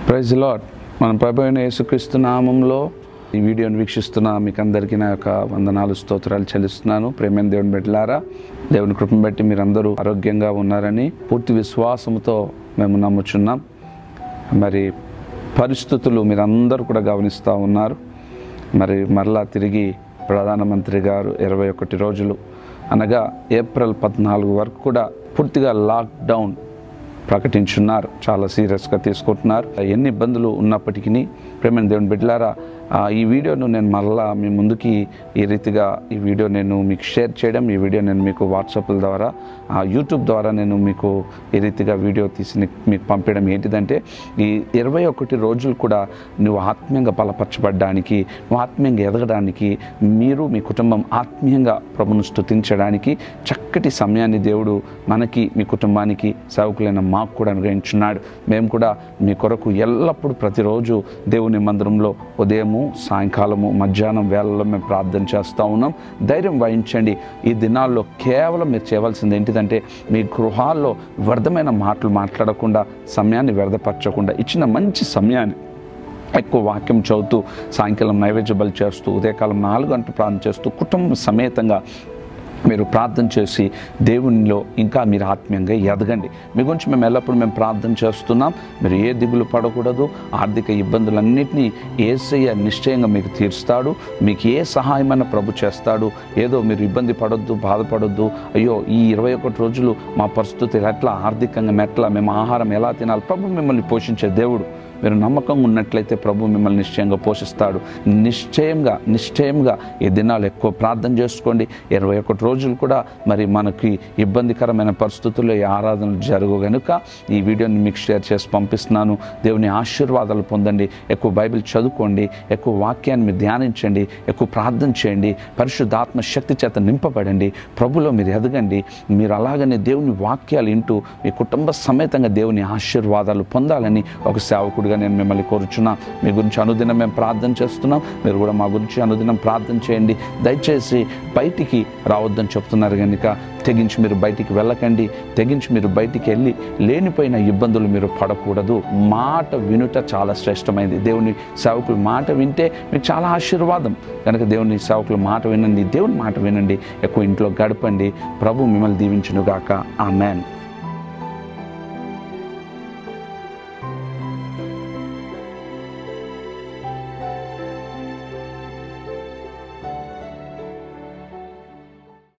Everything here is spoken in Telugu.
ప్రైజ్ లాడ్ మన ప్రభు అయిన యేసుక్రీస్తు నామంలో ఈ వీడియోని వీక్షిస్తున్న మీకు అందరికీ నా యొక్క వందనాలు స్తోత్రాలు చెల్లిస్తున్నాను ప్రేమైన దేవుని బిడ్డలారా దేవుని కృపను బట్టి మీరందరూ ఆరోగ్యంగా ఉన్నారని పూర్తి విశ్వాసంతో మేము నమ్ముచున్నాం మరి పరిస్థితులు మీరందరూ కూడా గమనిస్తూ ఉన్నారు మరి మరలా తిరిగి ప్రధానమంత్రి గారు ఇరవై ఒకటి రోజులు అనగా ఏప్రిల్ పద్నాలుగు వరకు కూడా పూర్తిగా లాక్డౌన్ ప్రకటించున్నారు చాలా సీరియస్గా తీసుకుంటున్నారు ఎన్ని ఇబ్బందులు ఉన్నప్పటికీ ప్రేమ దేవుని బిడ్డలారా ఆ, ఈ వీడియోను నేను మరలా మీ ముందుకి ఈ రీతిగా ఈ వీడియో నేను మీకు షేర్ చేయడం ఈ వీడియో నేను మీకు వాట్సాప్ల ద్వారా ఆ, యూట్యూబ్ ద్వారా నేను మీకు ఈ రీతిగా వీడియో తీసి నీ- మీకు పంపించడం ఏంటిదంటే ఈ ఇరవై ఒకటి రోజులు కూడా నువ్వు ఆత్మీయంగా బలపరచబడడానికి నువ్వు ఆత్మీయంగా ఎదగడానికి మీరు మీ కుటుంబం ఆత్మీయంగా ప్రభును స్తుతించడానికి చక్కటి సమయాన్ని దేవుడు మనకి మీ కుటుంబానికి సేవకులైన మాకు కూడా అనుగ్రహించున్నాడు మేము కూడా మీ కొరకు ఎల్లప్పుడూ ప్రతిరోజు దేవుని మందిరంలో ఉదయము సాయంకాలము మధ్యాహ్నం వేళల్లో మేము ప్రార్థన చేస్తూ ఉన్నాం ధైర్యం వహించండి ఈ దినాల్లో కేవలం మీరు చేయవలసింది ఏంటిదంటే మీ గృహాల్లో వ్యర్థమైన మాటలు మాట్లాడకుండా సమయాన్ని వ్యర్థపరచకుండా ఇచ్చిన మంచి సమయాన్ని ఎక్కువ వాక్యం చదువుతూ సాయంకాలం నైవేద్య బలి చేస్తూ ఉదయకాలం నాలుగు గంటలు ప్రార్థన చేస్తూ కుటుంబ సమేతంగా మీరు ప్రార్థన చేసి దేవునిలో ఇంకా మీరు ఆత్మీయంగా ఎదగండి మీ గురించి మేము ఎల్లప్పుడూ మేము ప్రార్థన చేస్తున్నాం మీరు ఏ దిగులు పడకూడదు ఆర్థిక ఇబ్బందులన్నింటినీ ఏసయ్య నిశ్చయంగా మీకు తీరుస్తాడు మీకు ఏ సహాయమైన ప్రభు చేస్తాడు ఏదో మీరు ఇబ్బంది పడొద్దు బాధపడొద్దు అయ్యో ఈ ఇరవై ఒకటి రోజులు మా పరిస్థితి ఎట్లా ఆర్థికంగా ఎట్లా మేము ఆహారం ఎలా తినాలి ప్రభు మిమ్మల్ని పోషించే దేవుడు మీరు నమ్మకంగా ఉన్నట్లయితే ప్రభు మిమ్మల్ని నిశ్చయంగా పోషిస్తాడు నిశ్చయంగా నిశ్చయంగా ఈ దినాలు ఎక్కువ ప్రార్థన చేసుకోండి ఇరవై ఒకటి రోజులు కూడా మరి మనకి ఇబ్బందికరమైన పరిస్థితుల్లో ఈ ఆరాధనలు జరుగు కనుక ఈ వీడియోని మీకు షేర్ చేసి పంపిస్తున్నాను దేవుని ఆశీర్వాదాలు పొందండి ఎక్కువ బైబిల్ చదువుకోండి ఎక్కువ వాక్యాన్ని మీరు ధ్యానించండి ఎక్కువ ప్రార్థన చేయండి పరిశుద్ధాత్మ శక్తి చేత నింపబడండి ప్రభులో మీరు ఎదగండి మీరు అలాగనే దేవుని వాక్యాలు వింటూ మీ కుటుంబ సమేతంగా దేవుని ఆశీర్వాదాలు పొందాలని ఒక సేవకుడిగా నేను మిమ్మల్ని కోరుచున్నా మీ గురించి అనుదినం మేము ప్రార్థన చేస్తున్నాం మీరు కూడా మా గురించి అనుదినం ప్రార్థన చేయండి దయచేసి బయటికి రావద్దని చెప్తున్నారు కనుక తెగించి మీరు బయటికి వెళ్ళకండి తెగించి మీరు బయటికి వెళ్ళి లేనిపోయిన ఇబ్బందులు మీరు పడకూడదు మాట వినుట చాలా శ్రేష్టమైనది దేవుని సేవకుల మాట వింటే మీకు చాలా ఆశీర్వాదం కనుక దేవుని సేవకుల మాట వినండి దేవుని మాట వినండి ఎక్కువ ఇంట్లో గడపండి ప్రభు మిమ్మల్ని దీవించునుగాక ఆ మ్యాన్